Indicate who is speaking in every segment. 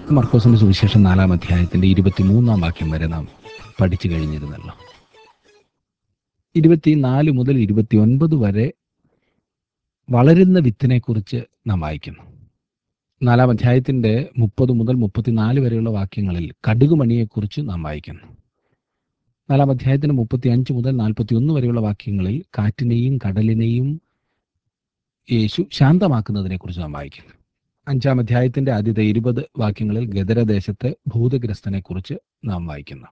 Speaker 1: മർക്കോസിന്റെ സുവിശേഷം നാലാം അധ്യായത്തിന്റെ ഇരുപത്തിമൂന്നാം വാക്യം വരെ നാം പഠിച്ചു കഴിഞ്ഞിരുന്നല്ലോ ഇരുപത്തിനാല് മുതൽ ഇരുപത്തിയൊൻപത് വരെ വളരുന്ന വിത്തിനെക്കുറിച്ച് നാം വായിക്കുന്നു നാലാം അധ്യായത്തിന്റെ മുപ്പത് മുതൽ മുപ്പത്തിനാല് വരെയുള്ള വാക്യങ്ങളിൽ കടുകുമണിയെക്കുറിച്ച് നാം വായിക്കുന്നു നാലാം അധ്യായത്തിന് മുപ്പത്തി അഞ്ച് മുതൽ നാൽപ്പത്തി ഒന്ന് വരെയുള്ള വാക്യങ്ങളിൽ കാറ്റിനെയും കടലിനെയും യേശു ശാന്തമാക്കുന്നതിനെക്കുറിച്ച് നാം വായിക്കുന്നു അഞ്ചാം അധ്യായത്തിന്റെ ആദ്യത്തെ ഇരുപത് വാക്യങ്ങളിൽ ഗദരദേശത്തെ ഭൂതഗ്രസ്തനെക്കുറിച്ച് നാം വായിക്കുന്നു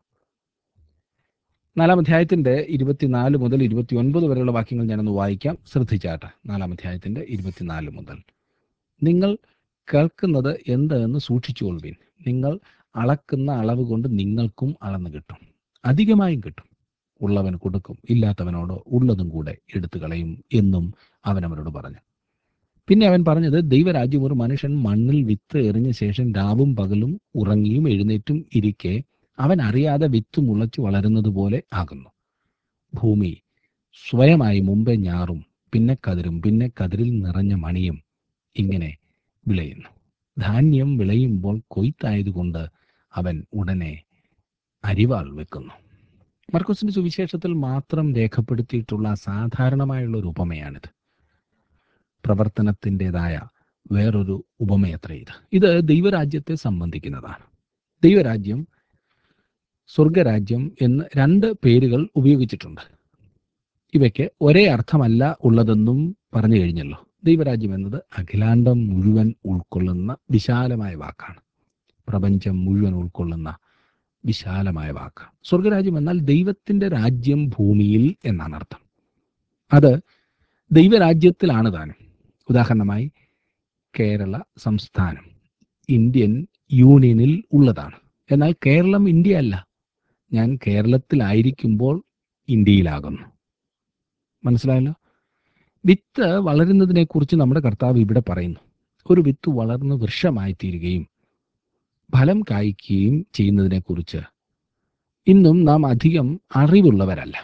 Speaker 1: നാലാം അധ്യായത്തിന്റെ ഇരുപത്തിനാല് മുതൽ ഇരുപത്തിയൊൻപത് വരെയുള്ള വാക്യങ്ങൾ ഞാനൊന്ന് വായിക്കാം ശ്രദ്ധിച്ചാട്ടെ നാലാം അധ്യായത്തിന്റെ ഇരുപത്തിനാല് മുതൽ നിങ്ങൾ കേൾക്കുന്നത് എന്ത് എന്ന് സൂക്ഷിച്ചുകൊള്ളുവിൻ നിങ്ങൾ അളക്കുന്ന അളവ് കൊണ്ട് നിങ്ങൾക്കും അളന്നു കിട്ടും അധികമായും കിട്ടും ഉള്ളവൻ കൊടുക്കും ഇല്ലാത്തവനോട് ഉള്ളതും കൂടെ എടുത്തു കളയും എന്നും അവൻ അവരോട് പറഞ്ഞു പിന്നെ അവൻ പറഞ്ഞത് ദൈവരാജ്യം ഒരു മനുഷ്യൻ മണ്ണിൽ വിത്ത് എറിഞ്ഞ ശേഷം രാവും പകലും ഉറങ്ങിയും എഴുന്നേറ്റും ഇരിക്കെ അവൻ അറിയാതെ വിത്ത് മുളച്ചു വളരുന്നത് പോലെ ആകുന്നു ഭൂമി സ്വയമായി മുമ്പേ ഞാറും പിന്നെ കതിരും പിന്നെ കതിരിൽ നിറഞ്ഞ മണിയും ഇങ്ങനെ വിളയുന്നു ധാന്യം വിളയുമ്പോൾ കൊയ്ത്തായതുകൊണ്ട് അവൻ ഉടനെ അരിവാൾ വെക്കുന്നു മർക്കോസിന്റെ സുവിശേഷത്തിൽ മാത്രം രേഖപ്പെടുത്തിയിട്ടുള്ള അസാധാരണമായുള്ള ഒരു ഉപമയാണിത് പ്രവർത്തനത്തിൻ്റെതായ വേറൊരു ഉപമയത്ര ഇത് ഇത് ദൈവരാജ്യത്തെ സംബന്ധിക്കുന്നതാണ് ദൈവരാജ്യം സ്വർഗരാജ്യം എന്ന് രണ്ട് പേരുകൾ ഉപയോഗിച്ചിട്ടുണ്ട് ഇവയ്ക്ക് ഒരേ അർത്ഥമല്ല ഉള്ളതെന്നും പറഞ്ഞു കഴിഞ്ഞല്ലോ ദൈവരാജ്യം എന്നത് അഖിലാണ്ടം മുഴുവൻ ഉൾക്കൊള്ളുന്ന വിശാലമായ വാക്കാണ് പ്രപഞ്ചം മുഴുവൻ ഉൾക്കൊള്ളുന്ന വിശാലമായ വാക്ക് സ്വർഗരാജ്യം എന്നാൽ ദൈവത്തിന്റെ രാജ്യം ഭൂമിയിൽ എന്നാണ് അർത്ഥം അത് ദൈവരാജ്യത്തിലാണ് താനും ഉദാഹരണമായി കേരള സംസ്ഥാനം ഇന്ത്യൻ യൂണിയനിൽ ഉള്ളതാണ് എന്നാൽ കേരളം ഇന്ത്യ അല്ല ഞാൻ കേരളത്തിലായിരിക്കുമ്പോൾ ഇന്ത്യയിലാകുന്നു മനസ്സിലായല്ലോ വിത്ത് വളരുന്നതിനെ കുറിച്ച് നമ്മുടെ കർത്താവ് ഇവിടെ പറയുന്നു ഒരു വിത്ത് വളർന്ന് വൃക്ഷമായി തീരുകയും ഫലം കായ്ക്കുകയും ചെയ്യുന്നതിനെക്കുറിച്ച് ഇന്നും നാം അധികം അറിവുള്ളവരല്ല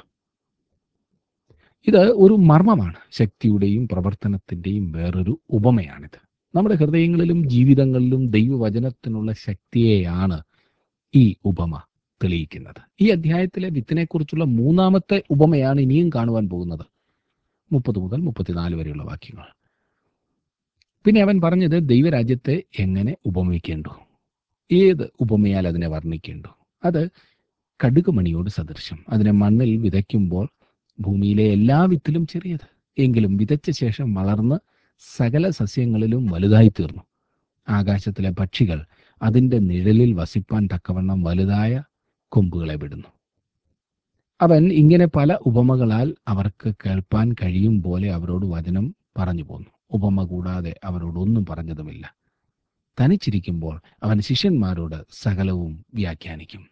Speaker 1: ഇത് ഒരു മർമ്മമാണ് ശക്തിയുടെയും പ്രവർത്തനത്തിൻ്റെയും വേറൊരു ഉപമയാണിത് നമ്മുടെ ഹൃദയങ്ങളിലും ജീവിതങ്ങളിലും ദൈവവചനത്തിനുള്ള ശക്തിയെയാണ് ഈ ഉപമ തെളിയിക്കുന്നത് ഈ അധ്യായത്തിലെ വിത്തിനെക്കുറിച്ചുള്ള മൂന്നാമത്തെ ഉപമയാണ് ഇനിയും കാണുവാൻ പോകുന്നത് മുപ്പത് മുതൽ മുപ്പത്തിനാല് വരെയുള്ള വാക്യങ്ങൾ പിന്നെ അവൻ പറഞ്ഞത് ദൈവരാജ്യത്തെ എങ്ങനെ ഉപമിക്കേണ്ടു ഏത് ഉപമയാൽ അതിനെ വർണ്ണിക്കേണ്ടു അത് കടുകുമണിയോട് സദൃശം അതിനെ മണ്ണിൽ വിതയ്ക്കുമ്പോൾ ഭൂമിയിലെ എല്ലാ വിത്തിലും ചെറിയത് എങ്കിലും വിതച്ച ശേഷം വളർന്ന് സകല സസ്യങ്ങളിലും വലുതായി തീർന്നു ആകാശത്തിലെ പക്ഷികൾ അതിൻ്റെ നിഴലിൽ വസിപ്പാൻ തക്കവണ്ണം വലുതായ കൊമ്പുകളെ വിടുന്നു അവൻ ഇങ്ങനെ പല ഉപമകളാൽ അവർക്ക് കേൾപ്പാൻ കഴിയും പോലെ അവരോട് വചനം പറഞ്ഞു പോന്നു ഉപമ കൂടാതെ അവരോട് ഒന്നും പറഞ്ഞതുമില്ല തനിച്ചിരിക്കുമ്പോൾ അവൻ ശിഷ്യന്മാരോട് സകലവും വ്യാഖ്യാനിക്കും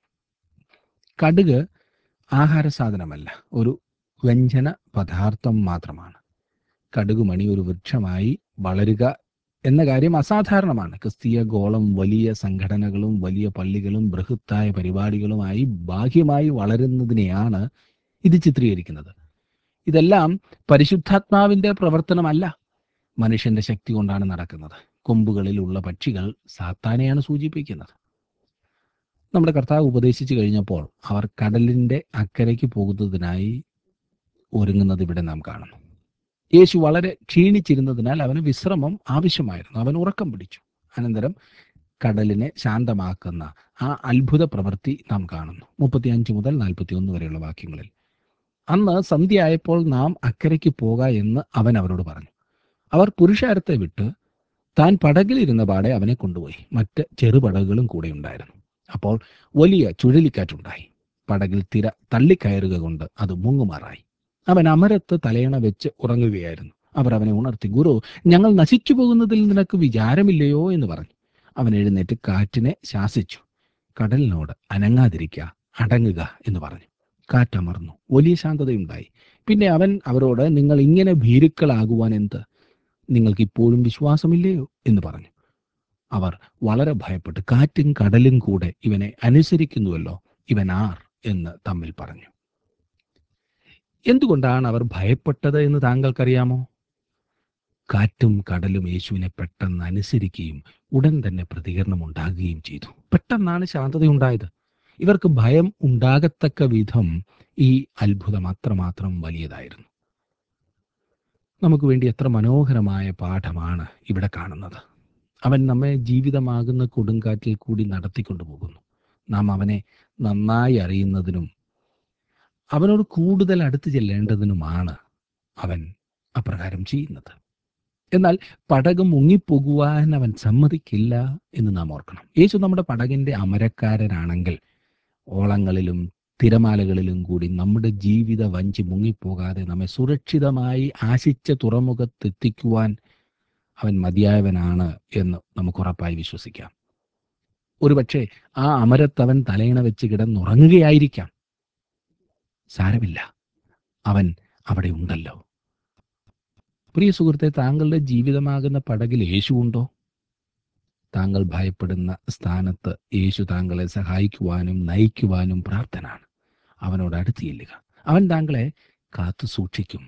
Speaker 1: കടുക് ആഹാര സാധനമല്ല ഒരു വ്യഞ്ജന പദാർത്ഥം മാത്രമാണ് കടുകുമണി ഒരു വൃക്ഷമായി വളരുക എന്ന കാര്യം അസാധാരണമാണ് ക്രിസ്തീയ ഗോളം വലിയ സംഘടനകളും വലിയ പള്ളികളും ബൃഹത്തായ പരിപാടികളുമായി ബാഹ്യമായി വളരുന്നതിനെയാണ് ഇത് ചിത്രീകരിക്കുന്നത് ഇതെല്ലാം പരിശുദ്ധാത്മാവിന്റെ പ്രവർത്തനമല്ല മനുഷ്യന്റെ ശക്തി കൊണ്ടാണ് നടക്കുന്നത് കൊമ്പുകളിലുള്ള പക്ഷികൾ സാത്താനെയാണ് സൂചിപ്പിക്കുന്നത് നമ്മുടെ കർത്താവ് ഉപദേശിച്ചു കഴിഞ്ഞപ്പോൾ അവർ കടലിന്റെ അക്കരയ്ക്ക് പോകുന്നതിനായി ഒരുങ്ങുന്നത് ഇവിടെ നാം കാണുന്നു യേശു വളരെ ക്ഷീണിച്ചിരുന്നതിനാൽ അവന് വിശ്രമം ആവശ്യമായിരുന്നു അവൻ ഉറക്കം പിടിച്ചു അനന്തരം കടലിനെ ശാന്തമാക്കുന്ന ആ അത്ഭുത പ്രവൃത്തി നാം കാണുന്നു മുപ്പത്തിയഞ്ച് മുതൽ നാൽപ്പത്തി ഒന്ന് വരെയുള്ള വാക്യങ്ങളിൽ അന്ന് സന്ധ്യയായപ്പോൾ നാം അക്കരയ്ക്ക് പോക എന്ന് അവൻ അവരോട് പറഞ്ഞു അവർ പുരുഷാരത്തെ വിട്ട് താൻ പടകിലിരുന്ന പാടെ അവനെ കൊണ്ടുപോയി മറ്റ് ചെറുപടകുകളും കൂടെ ഉണ്ടായിരുന്നു അപ്പോൾ വലിയ ചുഴലിക്കാറ്റുണ്ടായി പടകിൽ തിര തള്ളിക്കയറുക കൊണ്ട് അത് മുങ്ങുമാറായി അവൻ അമരത്ത് തലയണ വെച്ച് ഉറങ്ങുകയായിരുന്നു അവർ അവനെ ഉണർത്തി ഗുരു ഞങ്ങൾ നശിച്ചു പോകുന്നതിൽ നിനക്ക് വിചാരമില്ലയോ എന്ന് പറഞ്ഞു അവൻ എഴുന്നേറ്റ് കാറ്റിനെ ശാസിച്ചു കടലിനോട് അനങ്ങാതിരിക്കുക അടങ്ങുക എന്ന് പറഞ്ഞു കാറ്റമർന്നു വലിയ ശാന്തതയുണ്ടായി പിന്നെ അവൻ അവരോട് നിങ്ങൾ ഇങ്ങനെ ഭീരുക്കളാകുവാൻ എന്ത് നിങ്ങൾക്ക് ഇപ്പോഴും വിശ്വാസമില്ലയോ എന്ന് പറഞ്ഞു അവർ വളരെ ഭയപ്പെട്ട് കാറ്റും കടലും കൂടെ ഇവനെ അനുസരിക്കുന്നുവല്ലോ ഇവൻ ആർ എന്ന് തമ്മിൽ പറഞ്ഞു എന്തുകൊണ്ടാണ് അവർ ഭയപ്പെട്ടത് എന്ന് താങ്കൾക്കറിയാമോ കാറ്റും കടലും യേശുവിനെ പെട്ടെന്ന് അനുസരിക്കുകയും ഉടൻ തന്നെ പ്രതികരണം ഉണ്ടാകുകയും ചെയ്തു പെട്ടെന്നാണ് ശാന്തതയുണ്ടായത് ഇവർക്ക് ഭയം ഉണ്ടാകത്തക്ക വിധം ഈ അത്ഭുതം അത്രമാത്രം വലിയതായിരുന്നു നമുക്ക് വേണ്ടി എത്ര മനോഹരമായ പാഠമാണ് ഇവിടെ കാണുന്നത് അവൻ നമ്മെ ജീവിതമാകുന്ന കൊടുങ്കാറ്റിൽ കൂടി നടത്തിക്കൊണ്ടുപോകുന്നു നാം അവനെ നന്നായി അറിയുന്നതിനും അവനോട് കൂടുതൽ അടുത്ത് ചെല്ലേണ്ടതിനുമാണ് അവൻ അപ്രകാരം ചെയ്യുന്നത് എന്നാൽ പടക് മുങ്ങിപ്പോകുവാൻ അവൻ സമ്മതിക്കില്ല എന്ന് നാം ഓർക്കണം യേശു നമ്മുടെ പടകിന്റെ അമരക്കാരനാണെങ്കിൽ ഓളങ്ങളിലും തിരമാലകളിലും കൂടി നമ്മുടെ ജീവിത വഞ്ചി മുങ്ങിപ്പോകാതെ നമ്മെ സുരക്ഷിതമായി ആശിച്ച തുറമുഖത്തെത്തിക്കുവാൻ അവൻ മതിയായവനാണ് എന്ന് നമുക്ക് ഉറപ്പായി വിശ്വസിക്കാം ഒരുപക്ഷെ ആ അമരത്തവൻ തലയിണ വെച്ച് കിടന്നുറങ്ങുകയായിരിക്കാം സാരമില്ല അവൻ അവിടെ ഉണ്ടല്ലോ പ്രിയ സുഹൃത്തെ താങ്കളുടെ ജീവിതമാകുന്ന പടകിൽ യേശു ഉണ്ടോ താങ്കൾ ഭയപ്പെടുന്ന സ്ഥാനത്ത് യേശു താങ്കളെ സഹായിക്കുവാനും നയിക്കുവാനും പ്രാപ്തനാണ് അവനോട് അടുത്ത് ചെല്ലുക അവൻ താങ്കളെ കാത്തു സൂക്ഷിക്കും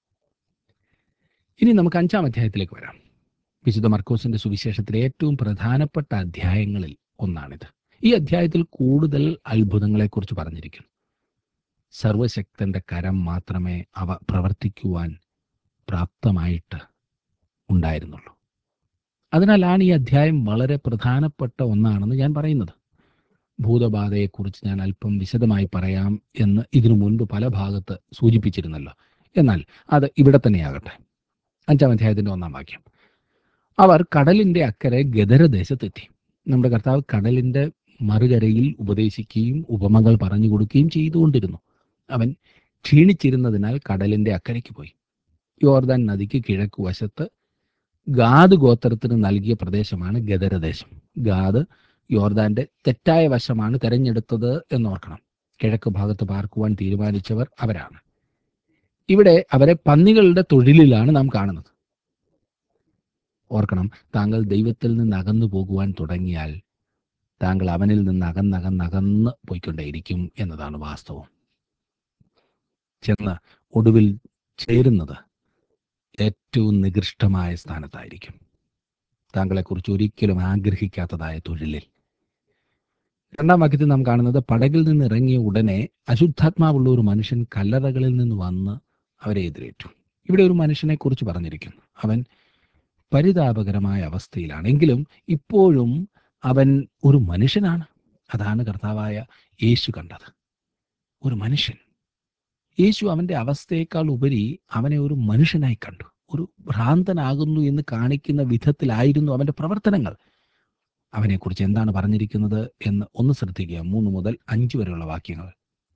Speaker 1: ഇനി നമുക്ക് അഞ്ചാം അധ്യായത്തിലേക്ക് വരാം വിശുദ്ധ മർക്കോസിന്റെ സുവിശേഷത്തിലെ ഏറ്റവും പ്രധാനപ്പെട്ട അധ്യായങ്ങളിൽ ഒന്നാണിത് ഈ അധ്യായത്തിൽ കൂടുതൽ അത്ഭുതങ്ങളെക്കുറിച്ച് പറഞ്ഞിരിക്കുന്നു സർവശക്തന്റെ കരം മാത്രമേ അവ പ്രവർത്തിക്കുവാൻ പ്രാപ്തമായിട്ട് ഉണ്ടായിരുന്നുള്ളൂ അതിനാലാണ് ഈ അധ്യായം വളരെ പ്രധാനപ്പെട്ട ഒന്നാണെന്ന് ഞാൻ പറയുന്നത് ഭൂതബാധയെക്കുറിച്ച് ഞാൻ അല്പം വിശദമായി പറയാം എന്ന് ഇതിനു മുൻപ് പല ഭാഗത്ത് സൂചിപ്പിച്ചിരുന്നല്ലോ എന്നാൽ അത് ഇവിടെ തന്നെയാകട്ടെ അഞ്ചാം അധ്യായത്തിന്റെ ഒന്നാം വാക്യം അവർ കടലിന്റെ അക്കരെ ഗദരദേശത്തെത്തി നമ്മുടെ കർത്താവ് കടലിന്റെ മറുകരയിൽ ഉപദേശിക്കുകയും ഉപമകൾ പറഞ്ഞു കൊടുക്കുകയും ചെയ്തുകൊണ്ടിരുന്നു അവൻ ക്ഷീണിച്ചിരുന്നതിനാൽ കടലിന്റെ അക്കരയ്ക്ക് പോയി യോർദാൻ നദിക്ക് കിഴക്ക് വശത്ത് ഗാദ് ഗോത്രത്തിന് നൽകിയ പ്രദേശമാണ് ഗദരദേശം ഗാദ് യോർദാന്റെ തെറ്റായ വശമാണ് തെരഞ്ഞെടുത്തത് എന്നോർക്കണം കിഴക്ക് ഭാഗത്ത് പാർക്കുവാൻ തീരുമാനിച്ചവർ അവരാണ് ഇവിടെ അവരെ പന്നികളുടെ തൊഴിലിലാണ് നാം കാണുന്നത് ഓർക്കണം താങ്കൾ ദൈവത്തിൽ നിന്ന് അകന്നു പോകുവാൻ തുടങ്ങിയാൽ താങ്കൾ അവനിൽ നിന്ന് അകന്നകന്നകന്ന് പോയിക്കൊണ്ടേയിരിക്കും എന്നതാണ് വാസ്തവം ചെന്ന് ഒടുവിൽ ചേരുന്നത് ഏറ്റവും നികൃഷ്ടമായ സ്ഥാനത്തായിരിക്കും താങ്കളെക്കുറിച്ച് ഒരിക്കലും ആഗ്രഹിക്കാത്തതായ തൊഴിലിൽ രണ്ടാം വാക്യത്തിൽ നാം കാണുന്നത് പടകിൽ നിന്ന് ഇറങ്ങിയ ഉടനെ അശുദ്ധാത്മാവുള്ള ഒരു മനുഷ്യൻ കല്ലറകളിൽ നിന്ന് വന്ന് അവരെ എതിരേറ്റു ഇവിടെ ഒരു മനുഷ്യനെ കുറിച്ച് പറഞ്ഞിരിക്കുന്നു അവൻ പരിതാപകരമായ അവസ്ഥയിലാണ് എങ്കിലും ഇപ്പോഴും അവൻ ഒരു മനുഷ്യനാണ് അതാണ് കർത്താവായ യേശു കണ്ടത് ഒരു മനുഷ്യൻ യേശു അവന്റെ അവസ്ഥയേക്കാൾ ഉപരി അവനെ ഒരു മനുഷ്യനായി കണ്ടു ഒരു ഭ്രാന്തനാകുന്നു എന്ന് കാണിക്കുന്ന വിധത്തിലായിരുന്നു അവന്റെ പ്രവർത്തനങ്ങൾ അവനെക്കുറിച്ച് എന്താണ് പറഞ്ഞിരിക്കുന്നത് എന്ന് ഒന്ന് ശ്രദ്ധിക്കുക മൂന്ന് മുതൽ അഞ്ച് വരെയുള്ള വാക്യങ്ങൾ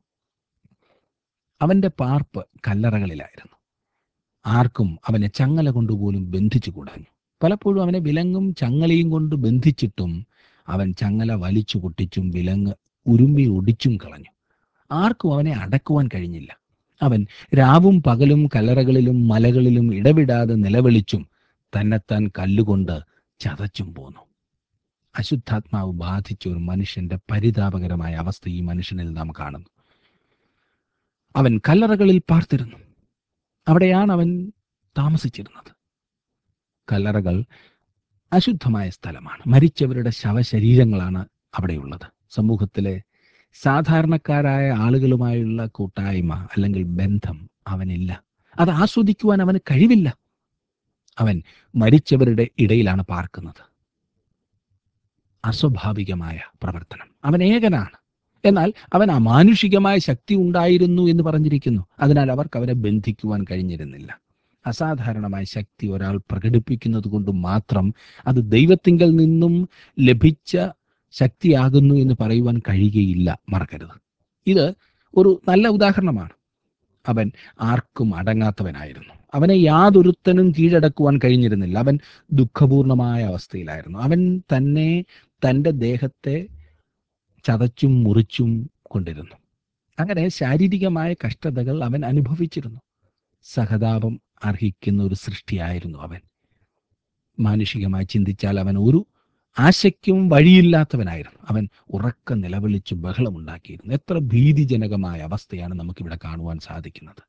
Speaker 1: അവന്റെ പാർപ്പ് കല്ലറകളിലായിരുന്നു ആർക്കും അവനെ ചങ്ങല കൊണ്ടുപോലും ബന്ധിച്ചു കൂടാഞ്ഞു പലപ്പോഴും അവനെ വിലങ്ങും ചങ്ങലയും കൊണ്ട് ബന്ധിച്ചിട്ടും അവൻ ചങ്ങല വലിച്ചു പൊട്ടിച്ചും വിലങ്ങ് ഉരുമ്പി ഒടിച്ചും കളഞ്ഞു ആർക്കും അവനെ അടക്കുവാൻ കഴിഞ്ഞില്ല അവൻ രാവും പകലും കല്ലറകളിലും മലകളിലും ഇടവിടാതെ നിലവിളിച്ചും തന്നെത്താൻ കല്ലുകൊണ്ട് ചതച്ചും പോന്നു അശുദ്ധാത്മാവ് ബാധിച്ച ഒരു മനുഷ്യന്റെ പരിതാപകരമായ അവസ്ഥ ഈ മനുഷ്യനിൽ നാം കാണുന്നു അവൻ കല്ലറകളിൽ പാർത്തിരുന്നു അവിടെയാണ് അവൻ താമസിച്ചിരുന്നത് കല്ലറകൾ അശുദ്ധമായ സ്ഥലമാണ് മരിച്ചവരുടെ ശവശരീരങ്ങളാണ് അവിടെയുള്ളത് സമൂഹത്തിലെ സാധാരണക്കാരായ ആളുകളുമായുള്ള കൂട്ടായ്മ അല്ലെങ്കിൽ ബന്ധം അവനില്ല അത് ആസ്വദിക്കുവാൻ അവന് കഴിവില്ല അവൻ മരിച്ചവരുടെ ഇടയിലാണ് പാർക്കുന്നത് അസ്വാഭാവികമായ പ്രവർത്തനം അവൻ ഏകനാണ് എന്നാൽ അവൻ അമാനുഷികമായ ശക്തി ഉണ്ടായിരുന്നു എന്ന് പറഞ്ഞിരിക്കുന്നു അതിനാൽ അവർക്ക് അവനെ ബന്ധിക്കുവാൻ കഴിഞ്ഞിരുന്നില്ല അസാധാരണമായ ശക്തി ഒരാൾ പ്രകടിപ്പിക്കുന്നത് കൊണ്ട് മാത്രം അത് ദൈവത്തിങ്കൽ നിന്നും ലഭിച്ച ശക്തിയാകുന്നു എന്ന് പറയുവാൻ കഴിയുകയില്ല മറക്കരുത് ഇത് ഒരു നല്ല ഉദാഹരണമാണ് അവൻ ആർക്കും അടങ്ങാത്തവനായിരുന്നു അവനെ യാതൊരുത്തനും കീഴടക്കുവാൻ കഴിഞ്ഞിരുന്നില്ല അവൻ ദുഃഖപൂർണമായ അവസ്ഥയിലായിരുന്നു അവൻ തന്നെ തൻ്റെ ദേഹത്തെ ചതച്ചും മുറിച്ചും കൊണ്ടിരുന്നു അങ്ങനെ ശാരീരികമായ കഷ്ടതകൾ അവൻ അനുഭവിച്ചിരുന്നു സഹതാപം അർഹിക്കുന്ന ഒരു സൃഷ്ടിയായിരുന്നു അവൻ മാനുഷികമായി ചിന്തിച്ചാൽ അവൻ ഒരു ആശയ്ക്കും വഴിയില്ലാത്തവനായിരുന്നു അവൻ ഉറക്ക നിലവിളിച്ച് ബഹളമുണ്ടാക്കിയിരുന്നു എത്ര ഭീതിജനകമായ അവസ്ഥയാണ് നമുക്കിവിടെ കാണുവാൻ സാധിക്കുന്നത്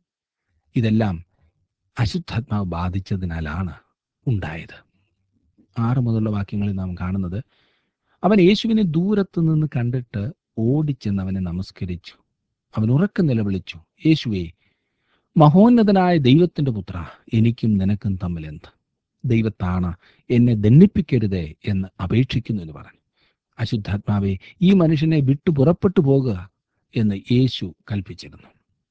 Speaker 1: ഇതെല്ലാം അശുദ്ധാത്മാവ് ബാധിച്ചതിനാലാണ് ഉണ്ടായത് ആറ് മുതലുള്ള വാക്യങ്ങളിൽ നാം കാണുന്നത് അവൻ യേശുവിനെ ദൂരത്തു നിന്ന് കണ്ടിട്ട് ഓടിച്ചെന്ന് അവനെ നമസ്കരിച്ചു അവൻ ഉറക്കം നിലവിളിച്ചു യേശുവേ മഹോന്നതനായ ദൈവത്തിന്റെ പുത്ര എനിക്കും നിനക്കും തമ്മിൽ എന്ത് ദൈവത്താണ് എന്നെ ദണ്ഡിപ്പിക്കരുതേ എന്ന് അപേക്ഷിക്കുന്നു എന്ന് പറഞ്ഞു അശുദ്ധാത്മാവെ ഈ മനുഷ്യനെ വിട്ടു പുറപ്പെട്ടു പോകുക എന്ന് യേശു കൽപ്പിച്ചിരുന്നു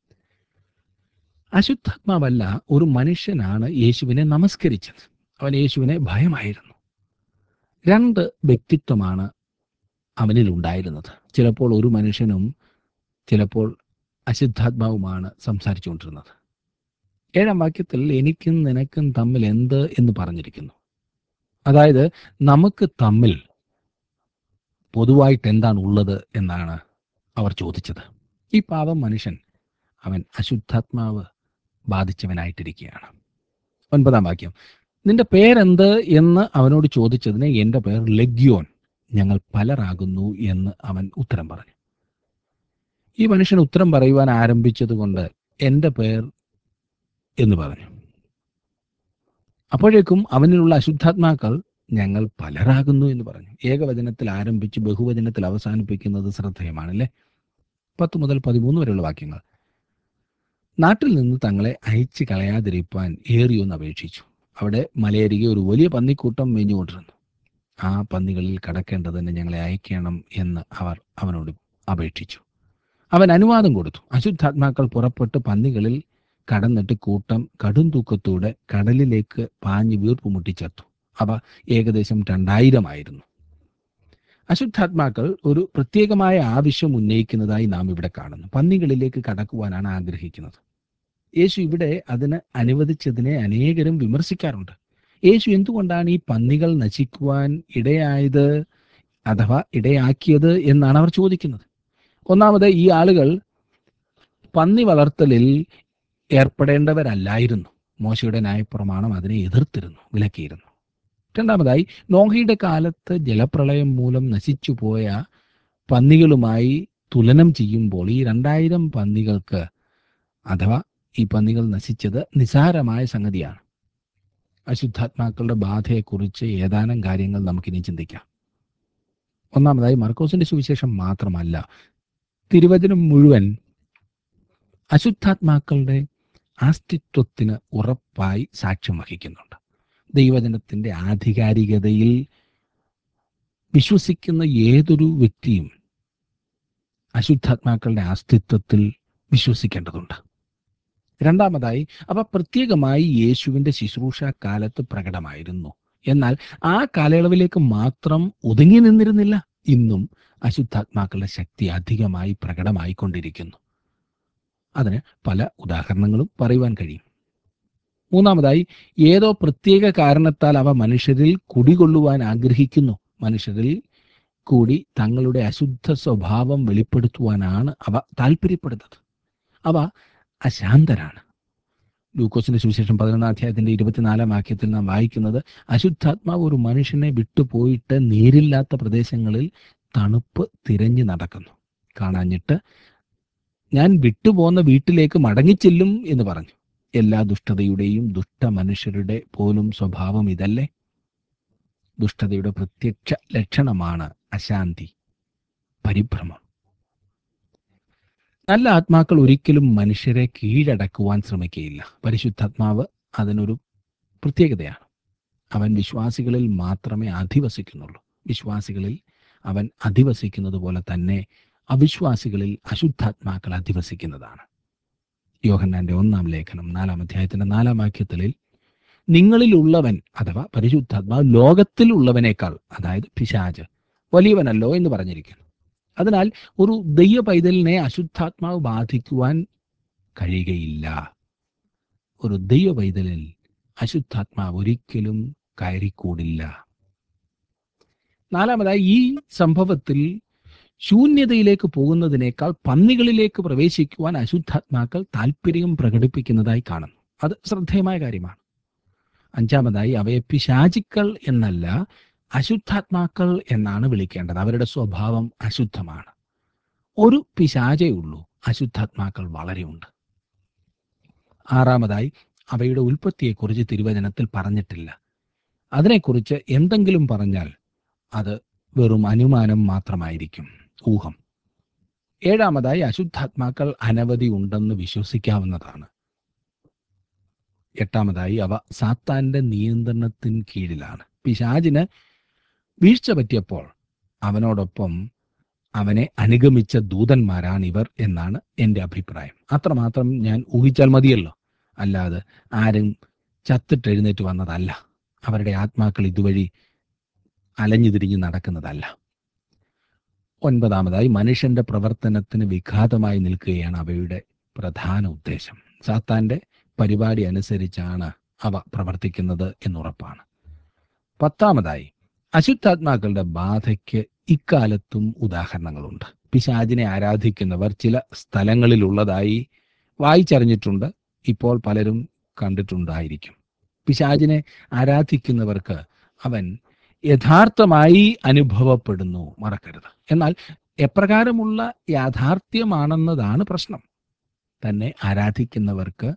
Speaker 1: അശുദ്ധാത്മാവല്ല ഒരു മനുഷ്യനാണ് യേശുവിനെ നമസ്കരിച്ചത് അവൻ യേശുവിനെ ഭയമായിരുന്നു രണ്ട് വ്യക്തിത്വമാണ് അവനിൽ ഉണ്ടായിരുന്നത് ചിലപ്പോൾ ഒരു മനുഷ്യനും ചിലപ്പോൾ അശുദ്ധാത്മാവുമാണ് സംസാരിച്ചുകൊണ്ടിരുന്നത് ഏഴാം വാക്യത്തിൽ എനിക്കും നിനക്കും തമ്മിൽ എന്ത് എന്ന് പറഞ്ഞിരിക്കുന്നു അതായത് നമുക്ക് തമ്മിൽ പൊതുവായിട്ട് എന്താണ് ഉള്ളത് എന്നാണ് അവർ ചോദിച്ചത് ഈ പാവം മനുഷ്യൻ അവൻ അശുദ്ധാത്മാവ് ബാധിച്ചവനായിട്ടിരിക്കുകയാണ് ഒൻപതാം വാക്യം നിന്റെ പേരെന്ത് എന്ന് അവനോട് ചോദിച്ചതിന് എൻ്റെ പേർ ലഗ്യോൻ ഞങ്ങൾ പലരാകുന്നു എന്ന് അവൻ ഉത്തരം പറഞ്ഞു ഈ മനുഷ്യൻ ഉത്തരം പറയുവാൻ ആരംഭിച്ചതുകൊണ്ട് എൻ്റെ പേർ എന്ന് പറഞ്ഞു അപ്പോഴേക്കും അവനിലുള്ള അശുദ്ധാത്മാക്കൾ ഞങ്ങൾ പലരാകുന്നു എന്ന് പറഞ്ഞു ഏകവചനത്തിൽ ആരംഭിച്ച് ബഹുവചനത്തിൽ അവസാനിപ്പിക്കുന്നത് ശ്രദ്ധേയമാണല്ലേ പത്ത് മുതൽ പതിമൂന്ന് വരെയുള്ള വാക്യങ്ങൾ നാട്ടിൽ നിന്ന് തങ്ങളെ അയച്ചു കളയാതിരിപ്പാൻ ഏറിയൊന്ന് അപേക്ഷിച്ചു അവിടെ മലയരികെ ഒരു വലിയ പന്നിക്കൂട്ടം മേഞ്ഞുകൊണ്ടിരുന്നു ആ പന്നികളിൽ കടക്കേണ്ടതിന് ഞങ്ങളെ അയക്കണം എന്ന് അവർ അവനോട് അപേക്ഷിച്ചു അവൻ അനുവാദം കൊടുത്തു അശുദ്ധാത്മാക്കൾ പുറപ്പെട്ട് പന്നികളിൽ കടന്നിട്ട് കൂട്ടം കടും തൂക്കത്തോടെ കടലിലേക്ക് പാഞ്ഞ് വീർപ്പ് മുട്ടിച്ചെത്തു അവ ഏകദേശം രണ്ടായിരമായിരുന്നു അശുദ്ധാത്മാക്കൾ ഒരു പ്രത്യേകമായ ആവശ്യം ഉന്നയിക്കുന്നതായി നാം ഇവിടെ കാണുന്നു പന്നികളിലേക്ക് കടക്കുവാനാണ് ആഗ്രഹിക്കുന്നത് യേശു ഇവിടെ അതിന് അനുവദിച്ചതിനെ അനേകരും വിമർശിക്കാറുണ്ട് യേശു എന്തുകൊണ്ടാണ് ഈ പന്നികൾ നശിക്കുവാൻ ഇടയായത് അഥവാ ഇടയാക്കിയത് എന്നാണ് അവർ ചോദിക്കുന്നത് ഒന്നാമത് ഈ ആളുകൾ പന്നി വളർത്തലിൽ ഏർപ്പെടേണ്ടവരല്ലായിരുന്നു മോശയുടെ ന്യായപ്രമാണം അതിനെ എതിർത്തിരുന്നു വിലക്കിയിരുന്നു രണ്ടാമതായി നോഹയുടെ കാലത്ത് ജലപ്രളയം മൂലം നശിച്ചുപോയ പന്നികളുമായി തുലനം ചെയ്യുമ്പോൾ ഈ രണ്ടായിരം പന്നികൾക്ക് അഥവാ ഈ പന്നികൾ നശിച്ചത് നിസാരമായ സംഗതിയാണ് അശുദ്ധാത്മാക്കളുടെ ബാധയെക്കുറിച്ച് ഏതാനും കാര്യങ്ങൾ നമുക്കിനി ചിന്തിക്കാം ഒന്നാമതായി മർക്കോസിന്റെ സുവിശേഷം മാത്രമല്ല തിരുവചനം മുഴുവൻ അശുദ്ധാത്മാക്കളുടെ അസ്തിത്വത്തിന് ഉറപ്പായി സാക്ഷ്യം വഹിക്കുന്നുണ്ട് ദൈവജനത്തിന്റെ ആധികാരികതയിൽ വിശ്വസിക്കുന്ന ഏതൊരു വ്യക്തിയും അശുദ്ധാത്മാക്കളുടെ അസ്തിത്വത്തിൽ വിശ്വസിക്കേണ്ടതുണ്ട് രണ്ടാമതായി അവ പ്രത്യേകമായി യേശുവിന്റെ ശുശ്രൂഷ കാലത്ത് പ്രകടമായിരുന്നു എന്നാൽ ആ കാലയളവിലേക്ക് മാത്രം ഒതുങ്ങി നിന്നിരുന്നില്ല ഇന്നും അശുദ്ധാത്മാക്കളുടെ ശക്തി അധികമായി പ്രകടമായിക്കൊണ്ടിരിക്കുന്നു അതിന് പല ഉദാഹരണങ്ങളും പറയുവാൻ കഴിയും മൂന്നാമതായി ഏതോ പ്രത്യേക കാരണത്താൽ അവ മനുഷ്യരിൽ കുടികൊള്ളുവാൻ ആഗ്രഹിക്കുന്നു മനുഷ്യരിൽ കൂടി തങ്ങളുടെ അശുദ്ധ സ്വഭാവം വെളിപ്പെടുത്തുവാനാണ് അവ താല്പര്യപ്പെടുന്നത് അവ അശാന്തരാണ് ലൂക്കോസിന്റെ സുവിശേഷം പതിനൊന്നാം അധ്യായത്തിന്റെ ഇരുപത്തിനാലാം വാക്യത്തിൽ നാം വായിക്കുന്നത് അശുദ്ധാത്മാവ് ഒരു മനുഷ്യനെ വിട്ടുപോയിട്ട് നീരില്ലാത്ത പ്രദേശങ്ങളിൽ തണുപ്പ് തിരഞ്ഞു നടക്കുന്നു കാണാഞ്ഞിട്ട് ഞാൻ വിട്ടുപോന്ന വീട്ടിലേക്ക് മടങ്ങിച്ചെല്ലും എന്ന് പറഞ്ഞു എല്ലാ ദുഷ്ടതയുടെയും ദുഷ്ട മനുഷ്യരുടെ പോലും സ്വഭാവം ഇതല്ലേ ദുഷ്ടതയുടെ പ്രത്യക്ഷ ലക്ഷണമാണ് അശാന്തി പരിഭ്രമം നല്ല ആത്മാക്കൾ ഒരിക്കലും മനുഷ്യരെ കീഴടക്കുവാൻ ശ്രമിക്കുകയില്ല പരിശുദ്ധാത്മാവ് അതിനൊരു പ്രത്യേകതയാണ് അവൻ വിശ്വാസികളിൽ മാത്രമേ അധിവസിക്കുന്നുള്ളൂ വിശ്വാസികളിൽ അവൻ അധിവസിക്കുന്നത് പോലെ തന്നെ അവിശ്വാസികളിൽ അശുദ്ധാത്മാക്കൾ അധിവസിക്കുന്നതാണ് യോഹന്നാന്റെ ഒന്നാം ലേഖനം നാലാം അധ്യായത്തിന്റെ നാലാം വാക്യത്തിൽ നിങ്ങളിലുള്ളവൻ അഥവാ പരിശുദ്ധാത്മാവ് ലോകത്തിലുള്ളവനേക്കാൾ അതായത് പിശാജ് വലിയവനല്ലോ എന്ന് പറഞ്ഞിരിക്കുന്നു അതിനാൽ ഒരു ദൈവ പൈതലിനെ അശുദ്ധാത്മാവ് ബാധിക്കുവാൻ കഴിയുകയില്ല ഒരു ദൈവ പൈതലിൽ അശുദ്ധാത്മാവ് ഒരിക്കലും കയറിക്കൂടില്ല നാലാമതായി ഈ സംഭവത്തിൽ ശൂന്യതയിലേക്ക് പോകുന്നതിനേക്കാൾ പന്നികളിലേക്ക് പ്രവേശിക്കുവാൻ അശുദ്ധാത്മാക്കൾ താല്പര്യം പ്രകടിപ്പിക്കുന്നതായി കാണുന്നു അത് ശ്രദ്ധേയമായ കാര്യമാണ് അഞ്ചാമതായി അവയെ പിശാചിക്കൾ എന്നല്ല അശുദ്ധാത്മാക്കൾ എന്നാണ് വിളിക്കേണ്ടത് അവരുടെ സ്വഭാവം അശുദ്ധമാണ് ഒരു പിശാചേ ഉള്ളൂ അശുദ്ധാത്മാക്കൾ വളരെയുണ്ട് ആറാമതായി അവയുടെ ഉൽപ്പത്തിയെക്കുറിച്ച് തിരുവചനത്തിൽ പറഞ്ഞിട്ടില്ല അതിനെക്കുറിച്ച് എന്തെങ്കിലും പറഞ്ഞാൽ അത് വെറും അനുമാനം മാത്രമായിരിക്കും ഊഹം ഏഴാമതായി അശുദ്ധാത്മാക്കൾ അനവധി ഉണ്ടെന്ന് വിശ്വസിക്കാവുന്നതാണ് എട്ടാമതായി അവ സാത്താന്റെ നിയന്ത്രണത്തിന് കീഴിലാണ് പിശാചിന് വീഴ്ച പറ്റിയപ്പോൾ അവനോടൊപ്പം അവനെ അനുഗമിച്ച ദൂതന്മാരാണ് ഇവർ എന്നാണ് എൻ്റെ അഭിപ്രായം അത്രമാത്രം ഞാൻ ഊഹിച്ചാൽ മതിയല്ലോ അല്ലാതെ ആരും ചത്തിട്ട് എഴുന്നേറ്റ് വന്നതല്ല അവരുടെ ആത്മാക്കൾ ഇതുവഴി അലഞ്ഞു തിരിഞ്ഞ് നടക്കുന്നതല്ല ഒൻപതാമതായി മനുഷ്യന്റെ പ്രവർത്തനത്തിന് വിഘാതമായി നിൽക്കുകയാണ് അവയുടെ പ്രധാന ഉദ്ദേശം സാത്താന്റെ പരിപാടി അനുസരിച്ചാണ് അവ പ്രവർത്തിക്കുന്നത് എന്നുറപ്പാണ് പത്താമതായി അശുദ്ധാത്മാക്കളുടെ ബാധയ്ക്ക് ഇക്കാലത്തും ഉദാഹരണങ്ങളുണ്ട് പിശാചിനെ ആരാധിക്കുന്നവർ ചില സ്ഥലങ്ങളിലുള്ളതായി വായിച്ചറിഞ്ഞിട്ടുണ്ട് ഇപ്പോൾ പലരും കണ്ടിട്ടുണ്ടായിരിക്കും പിശാചിനെ ആരാധിക്കുന്നവർക്ക് അവൻ യഥാർത്ഥമായി അനുഭവപ്പെടുന്നു മറക്കരുത് എന്നാൽ എപ്രകാരമുള്ള യാഥാർത്ഥ്യമാണെന്നതാണ് പ്രശ്നം തന്നെ ആരാധിക്കുന്നവർക്ക്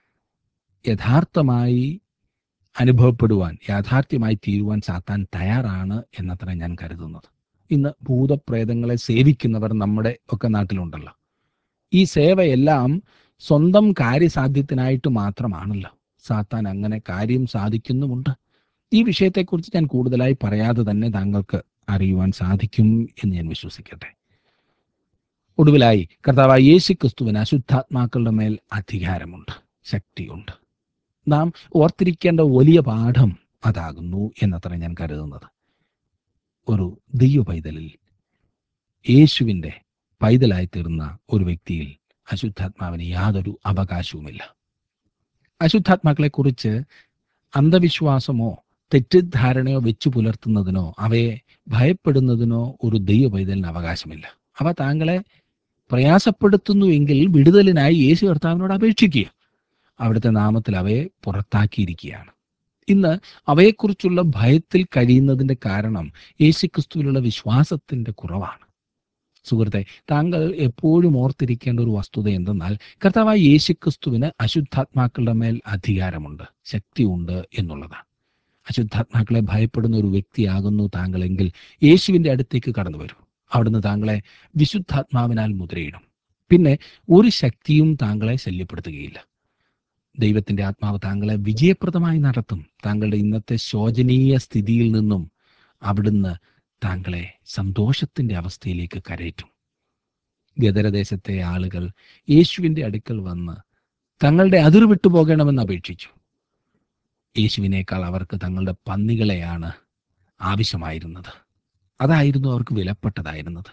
Speaker 1: യഥാർത്ഥമായി അനുഭവപ്പെടുവാൻ യാഥാർത്ഥ്യമായി തീരുവാൻ സാത്താൻ തയ്യാറാണ് എന്നത്ര ഞാൻ കരുതുന്നത് ഇന്ന് ഭൂതപ്രേതങ്ങളെ സേവിക്കുന്നവർ നമ്മുടെ ഒക്കെ നാട്ടിലുണ്ടല്ലോ ഈ സേവയെല്ലാം സ്വന്തം കാര്യസാധ്യത്തിനായിട്ട് മാത്രമാണല്ലോ സാത്താൻ അങ്ങനെ കാര്യം സാധിക്കുന്നുമുണ്ട് ഈ വിഷയത്തെക്കുറിച്ച് ഞാൻ കൂടുതലായി പറയാതെ തന്നെ താങ്കൾക്ക് അറിയുവാൻ സാധിക്കും എന്ന് ഞാൻ വിശ്വസിക്കട്ടെ ഒടുവിലായി കർത്താവായ യേശു ക്രിസ്തുവിന് അശുദ്ധാത്മാക്കളുടെ മേൽ അധികാരമുണ്ട് ശക്തിയുണ്ട് നാം ഓർത്തിരിക്കേണ്ട വലിയ പാഠം അതാകുന്നു എന്നത്ര ഞാൻ കരുതുന്നത് ഒരു ദൈവ പൈതലിൽ യേശുവിൻ്റെ പൈതലായി തീർന്ന ഒരു വ്യക്തിയിൽ അശുദ്ധാത്മാവിന് യാതൊരു അവകാശവുമില്ല അശുദ്ധാത്മാക്കളെ കുറിച്ച് അന്ധവിശ്വാസമോ തെറ്റിദ്ധാരണയോ വെച്ചു പുലർത്തുന്നതിനോ അവയെ ഭയപ്പെടുന്നതിനോ ഒരു ദൈവ പൈതലിന് അവകാശമില്ല അവ താങ്കളെ പ്രയാസപ്പെടുത്തുന്നുവെങ്കിൽ വിടുതലിനായി യേശു കർത്താവിനോട് അപേക്ഷിക്കുക അവിടുത്തെ നാമത്തിൽ അവയെ പുറത്താക്കിയിരിക്കുകയാണ് ഇന്ന് അവയെക്കുറിച്ചുള്ള ഭയത്തിൽ കഴിയുന്നതിന്റെ കാരണം യേശുക്രിസ്തുവിലുള്ള വിശ്വാസത്തിന്റെ കുറവാണ് സുഹൃത്തെ താങ്കൾ എപ്പോഴും ഓർത്തിരിക്കേണ്ട ഒരു വസ്തുത എന്തെന്നാൽ കർത്താവായ യേശുക്രിസ്തുവിന് അശുദ്ധാത്മാക്കളുടെ മേൽ അധികാരമുണ്ട് ശക്തിയുണ്ട് എന്നുള്ളതാണ് അശുദ്ധാത്മാക്കളെ ഭയപ്പെടുന്ന ഒരു വ്യക്തിയാകുന്നു താങ്കളെങ്കിൽ യേശുവിന്റെ അടുത്തേക്ക് കടന്നു വരൂ അവിടുന്ന് താങ്കളെ വിശുദ്ധാത്മാവിനാൽ മുദ്രയിടും പിന്നെ ഒരു ശക്തിയും താങ്കളെ ശല്യപ്പെടുത്തുകയില്ല ദൈവത്തിന്റെ ആത്മാവ് താങ്കളെ വിജയപ്രദമായി നടത്തും താങ്കളുടെ ഇന്നത്തെ ശോചനീയ സ്ഥിതിയിൽ നിന്നും അവിടുന്ന് താങ്കളെ സന്തോഷത്തിന്റെ അവസ്ഥയിലേക്ക് കരയറ്റും ഗദരദേശത്തെ ആളുകൾ യേശുവിന്റെ അടുക്കൽ വന്ന് തങ്ങളുടെ അതിർ വിട്ടു പോകണമെന്ന് അപേക്ഷിച്ചു യേശുവിനേക്കാൾ അവർക്ക് തങ്ങളുടെ പന്നികളെയാണ് ആവശ്യമായിരുന്നത് അതായിരുന്നു അവർക്ക് വിലപ്പെട്ടതായിരുന്നത്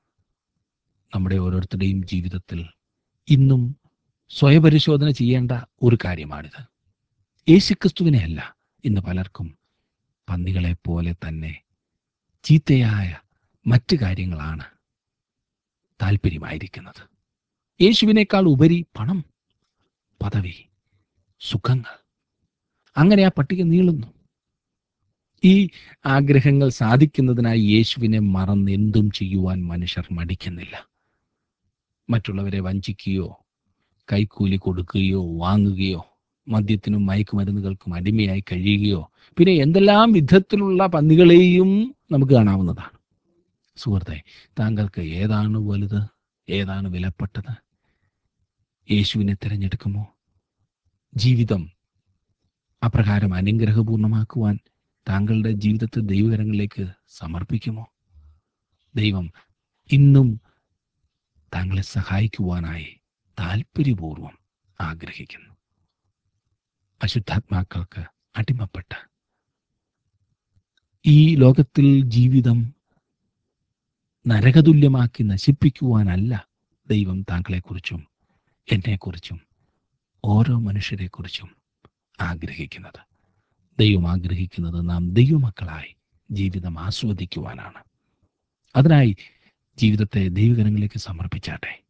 Speaker 1: നമ്മുടെ ഓരോരുത്തരുടെയും ജീവിതത്തിൽ ഇന്നും സ്വയപരിശോധന ചെയ്യേണ്ട ഒരു കാര്യമാണിത് യേശുക്രിസ്തുവിനെ അല്ല ഇന്ന് പലർക്കും പന്നികളെ പോലെ തന്നെ ചീത്തയായ മറ്റു കാര്യങ്ങളാണ് താല്പര്യമായിരിക്കുന്നത് യേശുവിനേക്കാൾ ഉപരി പണം പദവി സുഖങ്ങൾ അങ്ങനെ ആ പട്ടിക നീളുന്നു ഈ ആഗ്രഹങ്ങൾ സാധിക്കുന്നതിനായി യേശുവിനെ മറന്ന് എന്തും ചെയ്യുവാൻ മനുഷ്യർ മടിക്കുന്നില്ല മറ്റുള്ളവരെ വഞ്ചിക്കുകയോ കൈക്കൂലി കൊടുക്കുകയോ വാങ്ങുകയോ മദ്യത്തിനും മയക്കുമരുന്നുകൾക്കും അടിമയായി കഴിയുകയോ പിന്നെ എന്തെല്ലാം വിധത്തിലുള്ള പന്നികളെയും നമുക്ക് കാണാവുന്നതാണ് സുഹൃത്തെ താങ്കൾക്ക് ഏതാണ് വലുത് ഏതാണ് വിലപ്പെട്ടത് യേശുവിനെ തിരഞ്ഞെടുക്കുമോ ജീവിതം അപ്രകാരം അനുഗ്രഹപൂർണമാക്കുവാൻ താങ്കളുടെ ജീവിതത്തെ ദൈവകരങ്ങളിലേക്ക് സമർപ്പിക്കുമോ ദൈവം ഇന്നും താങ്കളെ സഹായിക്കുവാനായി താല്പര്യപൂർവം ആഗ്രഹിക്കുന്നു അശുദ്ധാത്മാക്കൾക്ക് അടിമപ്പെട്ട് ഈ ലോകത്തിൽ ജീവിതം നരകതുല്യമാക്കി നശിപ്പിക്കുവാനല്ല ദൈവം താങ്കളെക്കുറിച്ചും എന്നെക്കുറിച്ചും ഓരോ മനുഷ്യരെക്കുറിച്ചും ആഗ്രഹിക്കുന്നത് ദൈവം ആഗ്രഹിക്കുന്നത് നാം ദൈവമക്കളായി ജീവിതം ആസ്വദിക്കുവാനാണ് അതിനായി ജീവിതത്തെ ദൈവകരങ്ങളിലേക്ക് സമർപ്പിച്ചാട്ടെ